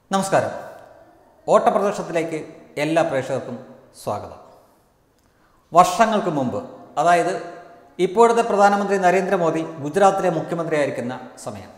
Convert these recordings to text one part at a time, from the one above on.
നമസ്കാരം ഓട്ടപ്രദർശനത്തിലേക്ക് എല്ലാ പ്രേക്ഷകർക്കും സ്വാഗതം വർഷങ്ങൾക്ക് മുമ്പ് അതായത് ഇപ്പോഴത്തെ പ്രധാനമന്ത്രി നരേന്ദ്രമോദി ഗുജറാത്തിലെ മുഖ്യമന്ത്രിയായിരിക്കുന്ന സമയം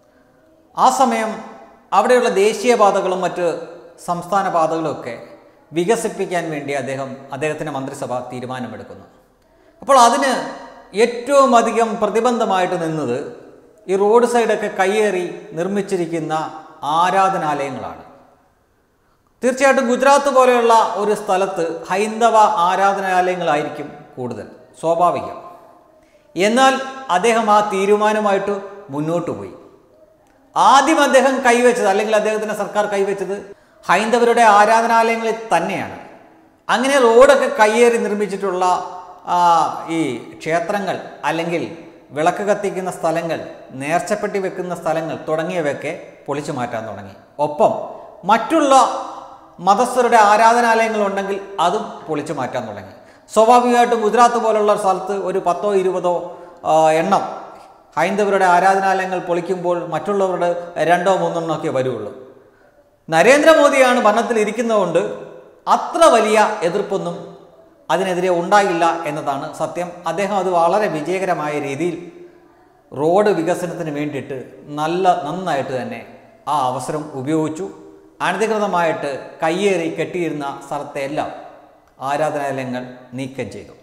ആ സമയം അവിടെയുള്ള ദേശീയപാതകളും മറ്റ് സംസ്ഥാന പാതകളുമൊക്കെ വികസിപ്പിക്കാൻ വേണ്ടി അദ്ദേഹം അദ്ദേഹത്തിൻ്റെ മന്ത്രിസഭ തീരുമാനമെടുക്കുന്നു അപ്പോൾ അതിന് ഏറ്റവും അധികം പ്രതിബന്ധമായിട്ട് നിന്നത് ഈ റോഡ് സൈഡൊക്കെ കയ്യേറി നിർമ്മിച്ചിരിക്കുന്ന ആരാധനാലയങ്ങളാണ് തീർച്ചയായിട്ടും ഗുജറാത്ത് പോലെയുള്ള ഒരു സ്ഥലത്ത് ഹൈന്ദവ ആരാധനാലയങ്ങളായിരിക്കും കൂടുതൽ സ്വാഭാവികം എന്നാൽ അദ്ദേഹം ആ തീരുമാനമായിട്ട് മുന്നോട്ട് പോയി ആദ്യം അദ്ദേഹം കൈവച്ചത് അല്ലെങ്കിൽ അദ്ദേഹത്തിൻ്റെ സർക്കാർ കൈവച്ചത് ഹൈന്ദവരുടെ ആരാധനാലയങ്ങളിൽ തന്നെയാണ് അങ്ങനെ റോഡൊക്കെ കയ്യേറി നിർമ്മിച്ചിട്ടുള്ള ആ, ഈ ക്ഷേത്രങ്ങൾ അല്ലെങ്കിൽ വിളക്ക് കത്തിക്കുന്ന സ്ഥലങ്ങൾ നേർച്ചപ്പെട്ടി വെക്കുന്ന സ്ഥലങ്ങൾ തുടങ്ങിയവയൊക്കെ പൊളിച്ചു മാറ്റാൻ തുടങ്ങി ഒപ്പം മറ്റുള്ള മതസ്ഥരുടെ ആരാധനാലയങ്ങൾ ഉണ്ടെങ്കിൽ അതും പൊളിച്ചു മാറ്റാൻ തുടങ്ങി സ്വാഭാവികമായിട്ടും ഗുജറാത്ത് പോലുള്ള സ്ഥലത്ത് ഒരു പത്തോ ഇരുപതോ ആ, എണ്ണം ഹൈന്ദവരുടെ ആരാധനാലയങ്ങൾ പൊളിക്കുമ്പോൾ മറ്റുള്ളവരുടെ രണ്ടോ മൂന്നെണ്ണോ ഒക്കെ വരുള്ളൂ നരേന്ദ്രമോദിയാണ് ഭരണത്തിൽ ഇരിക്കുന്നതുകൊണ്ട് അത്ര വലിയ എതിർപ്പൊന്നും അതിനെതിരെ ഉണ്ടായില്ല എന്നതാണ് സത്യം അദ്ദേഹം അത് വളരെ വിജയകരമായ രീതിയിൽ റോഡ് വികസനത്തിന് വേണ്ടിയിട്ട് നല്ല നന്നായിട്ട് തന്നെ ആ അവസരം ഉപയോഗിച്ചു അനധികൃതമായിട്ട് കയ്യേറി കെട്ടിയിരുന്ന സ്ഥലത്തെ എല്ലാം ആരാധനാലയങ്ങൾ നീക്കം ചെയ്തു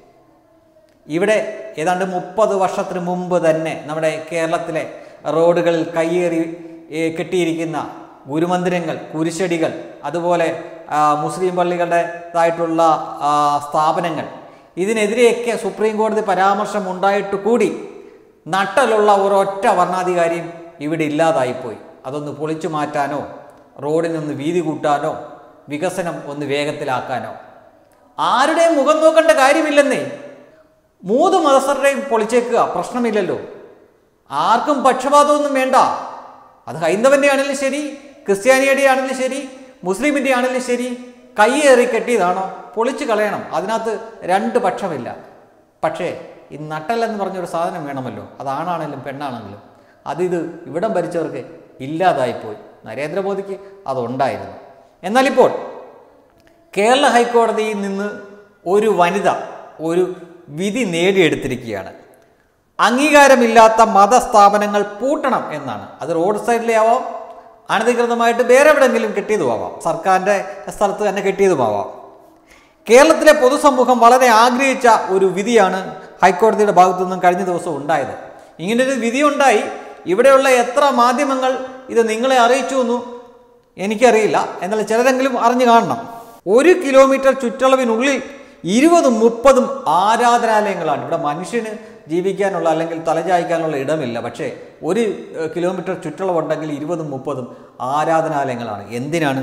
ഇവിടെ ഏതാണ്ട് മുപ്പത് വർഷത്തിന് മുമ്പ് തന്നെ നമ്മുടെ കേരളത്തിലെ റോഡുകളിൽ കയ്യേറി ഏ, കെട്ടിയിരിക്കുന്ന ഗുരുമന്ദിരങ്ങൾ കുരിശടികൾ അതുപോലെ ആ, മുസ്ലിം പള്ളികളുടേതായിട്ടുള്ള ആ, സ്ഥാപനങ്ങൾ ഇതിനെതിരെയൊക്കെ സുപ്രീം കോടതി പരാമർശം ഉണ്ടായിട്ട് കൂടി നട്ടലുള്ള ഒരൊറ്റ വർണ്ണാധികാരിയും ഇവിടെ ഇല്ലാതായിപ്പോയി അതൊന്ന് പൊളിച്ചു മാറ്റാനോ റോഡിനൊന്ന് വീതി കൂട്ടാനോ വികസനം ഒന്ന് വേഗത്തിലാക്കാനോ ആരുടെയും മുഖം നോക്കേണ്ട കാര്യമില്ലെന്നേ മൂന്ന് മതസ്ഥരുടെയും പൊളിച്ചേക്കുക പ്രശ്നമില്ലല്ലോ ആർക്കും പക്ഷപാതമൊന്നും വേണ്ട അത് ഹൈന്ദവന്റെ ആണെങ്കിലും ശരി ക്രിസ്ത്യാനിയുടെ ആണെങ്കിലും ശരി മുസ്ലിമിൻ്റെ ആണെങ്കിലും ശരി കയ്യേറി കെട്ടിയതാണോ പൊളിച്ചു കളയണം അതിനകത്ത് രണ്ട് പക്ഷമില്ല പക്ഷേ ഈ നട്ടൽ എന്ന് പറഞ്ഞൊരു സാധനം വേണമല്ലോ അതാണാണെങ്കിലും പെണ്ണാണെങ്കിലും അതിത് ഇവിടം ഭരിച്ചവർക്ക് ഇല്ലാതായിപ്പോയി നരേന്ദ്രമോദിക്ക് അതുണ്ടായിരുന്നു എന്നാലിപ്പോൾ കേരള ഹൈക്കോടതിയിൽ നിന്ന് ഒരു വനിത ഒരു വിധി നേടിയെടുത്തിരിക്കുകയാണ് അംഗീകാരമില്ലാത്ത മതസ്ഥാപനങ്ങൾ പൂട്ടണം എന്നാണ് അത് റോഡ് സൈഡിലെ ആവാം അനധികൃതമായിട്ട് വേറെ എവിടെയെങ്കിലും കെട്ടിയതുമാവാം സർക്കാരിൻ്റെ സ്ഥലത്ത് തന്നെ കെട്ടിയതുമാവാം കേരളത്തിലെ പൊതുസമൂഹം വളരെ ആഗ്രഹിച്ച ഒരു വിധിയാണ് ഹൈക്കോടതിയുടെ ഭാഗത്തു നിന്നും കഴിഞ്ഞ ദിവസം ഉണ്ടായത് ഇങ്ങനൊരു വിധി ഉണ്ടായി ഇവിടെയുള്ള എത്ര മാധ്യമങ്ങൾ ഇത് നിങ്ങളെ അറിയിച്ചു എന്നു എനിക്കറിയില്ല എന്നാൽ ചിലരെങ്കിലും അറിഞ്ഞു കാണണം ഒരു കിലോമീറ്റർ ചുറ്റളവിനുള്ളിൽ ഇരുപതും മുപ്പതും ആരാധനാലയങ്ങളാണ് ഇവിടെ മനുഷ്യന് ജീവിക്കാനുള്ള അല്ലെങ്കിൽ തലചായ്ക്കാനുള്ള ഇടമില്ല പക്ഷേ ഒരു ഏഹ്, കിലോമീറ്റർ ചുറ്റളവുണ്ടെങ്കിൽ ഇരുപതും മുപ്പതും ആരാധനാലയങ്ങളാണ് എന്തിനാണ്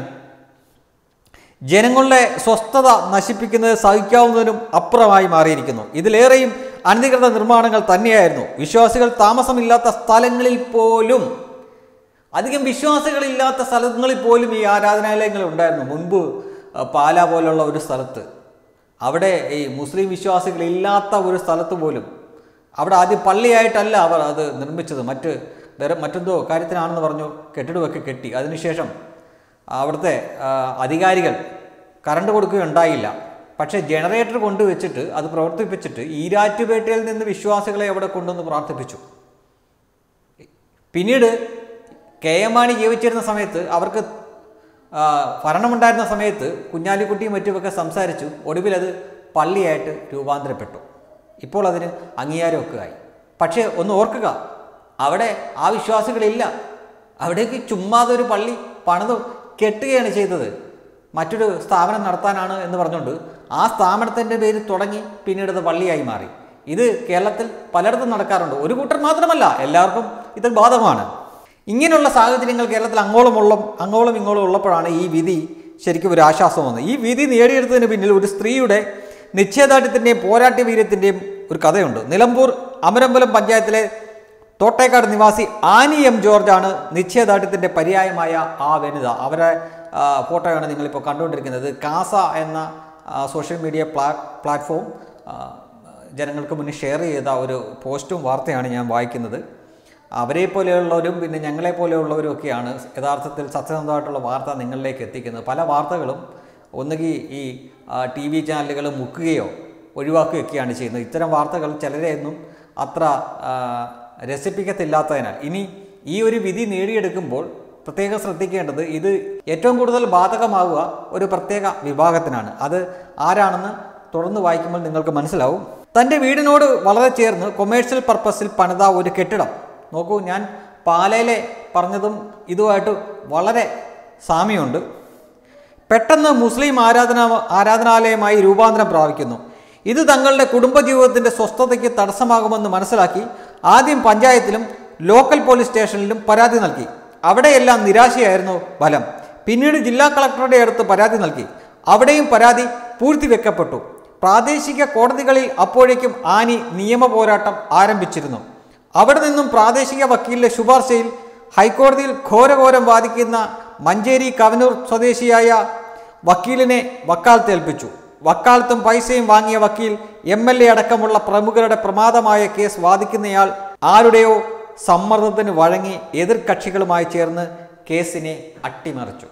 ജനങ്ങളുടെ സ്വസ്ഥത നശിപ്പിക്കുന്നത് സഹിക്കാവുന്നതിനും അപ്പുറമായി മാറിയിരിക്കുന്നു ഇതിലേറെയും അനധികൃത നിർമ്മാണങ്ങൾ തന്നെയായിരുന്നു വിശ്വാസികൾ താമസമില്ലാത്ത സ്ഥലങ്ങളിൽ പോലും അധികം വിശ്വാസികളില്ലാത്ത സ്ഥലങ്ങളിൽ പോലും ഈ ആരാധനാലയങ്ങൾ ഉണ്ടായിരുന്നു മുൻപ് ആ, പാല പോലുള്ള ഒരു സ്ഥലത്ത് അവിടെ ഈ മുസ്ലിം വിശ്വാസികളില്ലാത്ത ഒരു സ്ഥലത്ത് പോലും അവിടെ ആദ്യം പള്ളിയായിട്ടല്ല അവർ അത് നിർമ്മിച്ചത് മറ്റ് വേറെ മറ്റെന്തോ കാര്യത്തിനാണെന്ന് പറഞ്ഞു കെട്ടിടമൊക്കെ കെട്ടി അതിനുശേഷം അവിടുത്തെ ആ, അധികാരികൾ കറണ്ട് കൊടുക്കുകയുണ്ടായില്ല പക്ഷേ ജനറേറ്റർ കൊണ്ടുവച്ചിട്ട് അത് പ്രവർത്തിപ്പിച്ചിട്ട് ഈരാറ്റുപേട്ടയിൽ നിന്ന് വിശ്വാസികളെ അവിടെ കൊണ്ടുവന്ന് പ്രാർത്ഥിപ്പിച്ചു പിന്നീട് കെ എം മാണി ജീവിച്ചിരുന്ന സമയത്ത് അവർക്ക് ആ, ഭരണമുണ്ടായിരുന്ന സമയത്ത് കുഞ്ഞാലിക്കുട്ടിയും മറ്റുമൊക്കെ സംസാരിച്ചു ഒടുവിൽ അത് പള്ളിയായിട്ട് രൂപാന്തരപ്പെട്ടു ഇപ്പോൾ അതിന് അംഗീകാരമൊക്കെ ആയി പക്ഷേ ഒന്ന് ഓർക്കുക അവിടെ ആ വിശ്വാസികളില്ല അവിടേക്ക് ചുമ്മാതെ ഒരു പള്ളി പണിത് കെട്ടുകയാണ് ചെയ്തത് മറ്റൊരു സ്ഥാപനം നടത്താനാണ് എന്ന് പറഞ്ഞുകൊണ്ട് ആ സ്ഥാപനത്തിൻ്റെ പേര് തുടങ്ങി പിന്നീട് അത് പള്ളിയായി മാറി ഇത് കേരളത്തിൽ പലയിടത്തും നടക്കാറുണ്ട് ഒരു കൂട്ടർ മാത്രമല്ല എല്ലാവർക്കും ഇത് ബാധകമാണ് ഇങ്ങനെയുള്ള സാഹചര്യങ്ങൾ കേരളത്തിൽ അങ്ങോളം ഉള്ള അങ്ങോളം ഇങ്ങോളം ഉള്ളപ്പോഴാണ് ഈ വിധി ശരിക്കും ഒരു ആശ്വാസം വന്നത് ഈ വിധി നേടിയെടുത്തതിന് പിന്നിൽ ഒരു സ്ത്രീയുടെ നിശ്ചയദാർഢ്യത്തിൻ്റെയും പോരാട്ട വീര്യത്തിൻ്റെയും ഒരു കഥയുണ്ട് നിലമ്പൂർ അമരമ്പലം പഞ്ചായത്തിലെ തോട്ടേക്കാട് നിവാസി ആനി എം ജോർജാണ് നിശ്ചയദാർഢ്യത്തിൻ്റെ പര്യായമായ ആ വനിത അവരെ ആ, ഫോട്ടോയാണ് നിങ്ങളിപ്പോൾ കണ്ടുകൊണ്ടിരിക്കുന്നത് കാസ എന്ന ആ, സോഷ്യൽ മീഡിയ പ്ലാ പ്ലാറ്റ്ഫോം ആ, ജനങ്ങൾക്ക് മുന്നിൽ ഷെയർ ചെയ്ത ഒരു പോസ്റ്റും വാർത്തയാണ് ഞാൻ വായിക്കുന്നത് അവരെ പോലെയുള്ളവരും പിന്നെ ഞങ്ങളെ പോലെയുള്ളവരും ഒക്കെയാണ് യഥാർത്ഥത്തിൽ സത്യസന്ധമായിട്ടുള്ള വാർത്ത നിങ്ങളിലേക്ക് എത്തിക്കുന്നത് പല വാർത്തകളും ഒന്നുകിൽ ഈ ടി വി ചാനലുകൾ മുക്കുകയോ ഒഴിവാക്കുകയൊക്കെയാണ് ചെയ്യുന്നത് ഇത്തരം വാർത്തകൾ ചിലരെയൊന്നും അത്ര ആ, രസിപ്പിക്കത്തില്ലാത്തതിനാൽ ഇനി ഈ ഒരു വിധി നേടിയെടുക്കുമ്പോൾ പ്രത്യേകം ശ്രദ്ധിക്കേണ്ടത് ഇത് ഏറ്റവും കൂടുതൽ ബാധകമാകുക ഒരു പ്രത്യേക വിഭാഗത്തിനാണ് അത് ആരാണെന്ന് തുടർന്ന് വായിക്കുമ്പോൾ നിങ്ങൾക്ക് മനസ്സിലാവും തൻ്റെ വീടിനോട് വളരെ ചേർന്ന് കൊമേഴ്ഷ്യൽ പർപ്പസിൽ പണിത ഒരു കെട്ടിടം നോക്കൂ ഞാൻ പാലയിലെ പറഞ്ഞതും ഇതുമായിട്ട് വളരെ സാമ്യമുണ്ട് പെട്ടെന്ന് മുസ്ലിം ആരാധന ആരാധനാലയമായി രൂപാന്തരം പ്രാപിക്കുന്നു ഇത് തങ്ങളുടെ കുടുംബജീവിതത്തിൻ്റെ സ്വസ്ഥതയ്ക്ക് തടസ്സമാകുമെന്ന് മനസ്സിലാക്കി ആദ്യം പഞ്ചായത്തിലും ലോക്കൽ പോലീസ് സ്റ്റേഷനിലും പരാതി നൽകി അവിടെയെല്ലാം നിരാശയായിരുന്നു ഫലം പിന്നീട് ജില്ലാ കളക്ടറുടെ അടുത്ത് പരാതി നൽകി അവിടെയും പരാതി പൂഴ്ത്തിവെക്കപ്പെട്ടു പ്രാദേശിക കോടതികളിൽ അപ്പോഴേക്കും ആനി നിയമ പോരാട്ടം ആരംഭിച്ചിരുന്നു അവിടെ നിന്നും പ്രാദേശിക വക്കീലിന്റെ ശുപാർശയിൽ ഹൈക്കോടതിയിൽ ഘോരഘോരം വാദിക്കുന്ന മഞ്ചേരി കവനൂർ സ്വദേശിയായ വക്കീലിനെ വക്കാലത്ത് ഏൽപ്പിച്ചു വക്കാലത്തും പൈസയും വാങ്ങിയ വക്കീൽ എം എൽ എ അടക്കമുള്ള പ്രമുഖരുടെ പ്രമാദമായ കേസ് വാദിക്കുന്നയാൾ ആരുടെയോ സമ്മർദ്ദത്തിന് വഴങ്ങി എതിർകക്ഷികളുമായി ചേർന്ന് കേസിനെ അട്ടിമറിച്ചു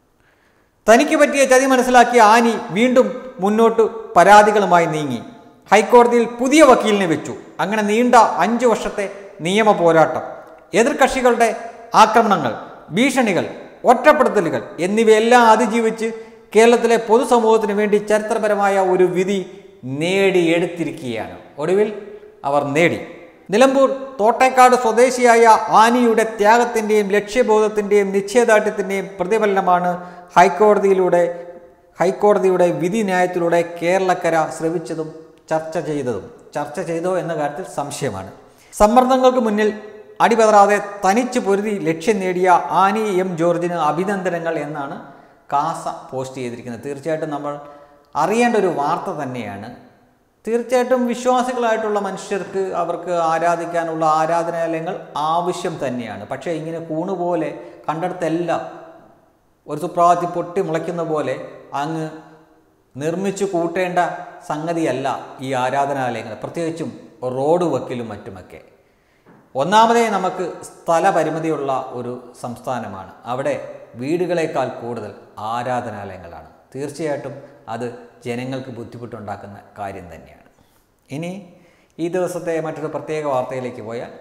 തനിക്ക് പറ്റിയ ചതി മനസ്സിലാക്കിയ ആനി വീണ്ടും മുന്നോട്ട് പരാതികളുമായി നീങ്ങി ഹൈക്കോടതിയിൽ പുതിയ വക്കീലിനെ വെച്ചു അങ്ങനെ നീണ്ട അഞ്ചു വർഷത്തെ നിയമ പോരാട്ടം എതിർകക്ഷികളുടെ ആക്രമണങ്ങൾ ഭീഷണികൾ ഒറ്റപ്പെടുത്തലുകൾ എന്നിവയെല്ലാം അതിജീവിച്ച് കേരളത്തിലെ പൊതുസമൂഹത്തിന് വേണ്ടി ചരിത്രപരമായ ഒരു വിധി നേടിയെടുത്തിരിക്കുകയാണ് ഒടുവിൽ അവർ നേടി നിലമ്പൂർ തോട്ടേക്കാട് സ്വദേശിയായ ആനിയുടെ ത്യാഗത്തിൻ്റെയും ലക്ഷ്യബോധത്തിൻ്റെയും നിശ്ചയദാർഢ്യത്തിൻ്റെയും പ്രതിഫലനമാണ് ഹൈക്കോടതിയിലൂടെ ഹൈക്കോടതിയുടെ വിധി ന്യായത്തിലൂടെ കേരളക്കര ശ്രവിച്ചതും ചർച്ച ചെയ്തതും ചർച്ച ചെയ്തോ എന്ന കാര്യത്തിൽ സംശയമാണ് സമ്മർദ്ദങ്ങൾക്ക് മുന്നിൽ അടിപതറാതെ തനിച്ച് പൊരുതി ലക്ഷ്യം നേടിയ ആനി എം ജോർജിന് അഭിനന്ദനങ്ങൾ എന്നാണ് കാസ പോസ്റ്റ് ചെയ്തിരിക്കുന്നത് തീർച്ചയായിട്ടും നമ്മൾ അറിയേണ്ട ഒരു വാർത്ത തന്നെയാണ് തീർച്ചയായിട്ടും വിശ്വാസികളായിട്ടുള്ള മനുഷ്യർക്ക് അവർക്ക് ആരാധിക്കാനുള്ള ആരാധനാലയങ്ങൾ ആവശ്യം തന്നെയാണ് പക്ഷേ ഇങ്ങനെ കൂണുപോലെ കണ്ടെടുത്തെല്ലാം ഒരു സുപ്രഭാതത്തിൽ പൊട്ടി മുളയ്ക്കുന്ന പോലെ അങ്ങ് നിർമ്മിച്ചു കൂട്ടേണ്ട സംഗതിയല്ല ഈ ആരാധനാലയങ്ങൾ പ്രത്യേകിച്ചും റോഡ് വക്കിലും മറ്റുമൊക്കെ ഒന്നാമതേ നമുക്ക് സ്ഥലപരിമിതിയുള്ള ഒരു സംസ്ഥാനമാണ് അവിടെ വീടുകളേക്കാൾ കൂടുതൽ ആരാധനാലയങ്ങളാണ് തീർച്ചയായിട്ടും അത് ജനങ്ങൾക്ക് ബുദ്ധിമുട്ടുണ്ടാക്കുന്ന കാര്യം തന്നെയാണ് ഇനി ഈ ദിവസത്തെ മറ്റൊരു പ്രത്യേക വാർത്തയിലേക്ക് പോയാൽ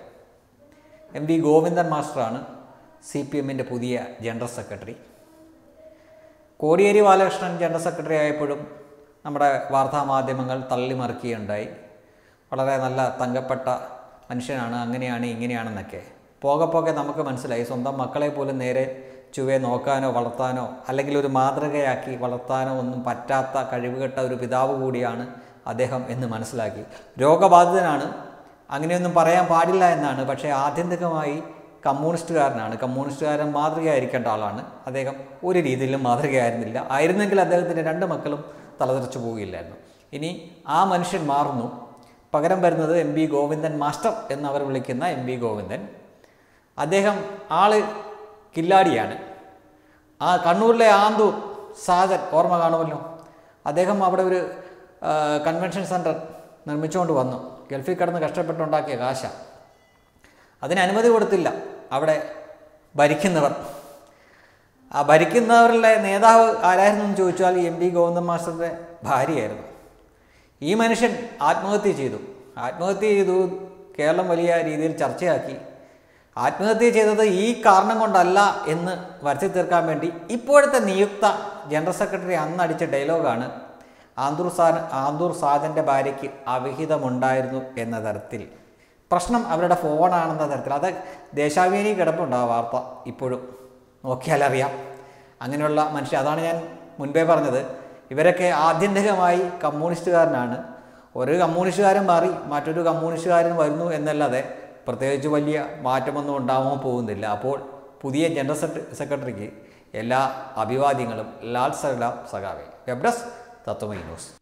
എം വി ഗോവിന്ദൻ മാസ്റ്ററാണ് സി പി എമ്മിൻ്റെ പുതിയ general secretary Kodiyeri Balakrishnan general secretary ആയപ്പോഴും നമ്മുടെ വാർത്താമാധ്യമങ്ങൾ തള്ളിമറിക്കുകയുണ്ടായി വളരെ നല്ല തങ്കപ്പെട്ട മനുഷ്യനാണ് അങ്ങനെയാണ് ഇങ്ങനെയാണെന്നൊക്കെ പോകെ പോകെ നമുക്ക് മനസ്സിലായി സ്വന്തം മക്കളെ പോലും നേരെ ചുവയെ നോക്കാനോ വളർത്താനോ അല്ലെങ്കിൽ ഒരു മാതൃകയാക്കി വളർത്താനോ ഒന്നും പറ്റാത്ത കഴിവുകെട്ട ഒരു പിതാവ് കൂടിയാണ് അദ്ദേഹം എന്ന് മനസ്സിലാക്കി രോഗബാധിതനാണ് അങ്ങനെയൊന്നും പറയാൻ പാടില്ല എന്നാണ് പക്ഷേ ആത്യന്തികമായി കമ്മ്യൂണിസ്റ്റുകാരനാണ് കമ്മ്യൂണിസ്റ്റുകാരൻ മാതൃകയായിരിക്കേണ്ട ആളാണ് അദ്ദേഹം ഒരു രീതിയിലും മാതൃകയായിരുന്നില്ല ആയിരുന്നെങ്കിൽ അദ്ദേഹത്തിൻ്റെ രണ്ട് മക്കളും തലതെറിച്ചു പോവുകയില്ലായിരുന്നു ഇനി ആ മനുഷ്യൻ മാറുന്നു പകരം വരുന്നത് എം ബി ഗോവിന്ദൻ മാസ്റ്റർ എന്നവർ വിളിക്കുന്ന എം ബി ഗോവിന്ദൻ അദ്ദേഹം ആള് കില്ലാടിയാണ് ആ കണ്ണൂരിലെ ആന്തൂർ സാജൻ ഓർമ്മ കാണുമല്ലോ അദ്ദേഹം അവിടെ ഒരു ആ, കൺവെൻഷൻ സെൻറ്റർ നിർമ്മിച്ചുകൊണ്ട് വന്നു ഗൾഫിൽ കിടന്ന് കഷ്ടപ്പെട്ടുണ്ടാക്കിയ കാശ അതിന് അനുമതി കൊടുത്തില്ല അവിടെ ഭരിക്കുന്നവർ ആ ഭരിക്കുന്നവരിലെ നേതാവ് ആരായിരുന്നു എന്ന് ചോദിച്ചാൽ എം പി ഗോവിന്ദൻ മാസ്റ്ററുടെ ഭാര്യയായിരുന്നു ഈ മനുഷ്യൻ ആത്മഹത്യ ചെയ്തു ആത്മഹത്യ ചെയ്തു കേരളം വലിയ രീതിയിൽ ചർച്ചയാക്കി ആത്മഹത്യ ചെയ്തത് ഈ കാരണം കൊണ്ടല്ല എന്ന് വരുത്തി തീർക്കാൻ വേണ്ടി ഇപ്പോഴത്തെ നിയുക്ത ജനറൽ സെക്രട്ടറി അന്ന് അടിച്ച ഡയലോഗാണ് ആന്തൂർ സാ ആന്തൂർ സാജൻ്റെ ഭാര്യയ്ക്ക് അവിഹിതമുണ്ടായിരുന്നു എന്ന തരത്തിൽ പ്രശ്നം അവരുടെ ഫോണാണെന്ന തരത്തിൽ അത് ദേശാഭിമാനി കിടപ്പുണ്ട് ആ വാർത്ത ഇപ്പോഴും നോക്കിയാൽ അറിയാം അങ്ങനെയുള്ള മനുഷ്യർ അതാണ് ഞാൻ മുൻപേ പറഞ്ഞത് ഇവരൊക്കെ ആത്യന്തികമായി കമ്മ്യൂണിസ്റ്റുകാരനാണ് ഒരു കമ്മ്യൂണിസ്റ്റുകാരൻ മാറി മറ്റൊരു കമ്മ്യൂണിസ്റ്റുകാരൻ വരുന്നു എന്നല്ലാതെ പ്രത്യേകിച്ച് വലിയ മാറ്റമൊന്നും ഉണ്ടാവാൻ പോകുന്നില്ല അപ്പോൾ പുതിയ ജനറൽ സെക്ര- സെക്രട്ടറിക്ക് എല്ലാ അഭിവാദ്യങ്ങളും ലാൽ സലാം സഖാവെ വെബ് ഡെസ്ക് തത്വമൈ ന്യൂസ്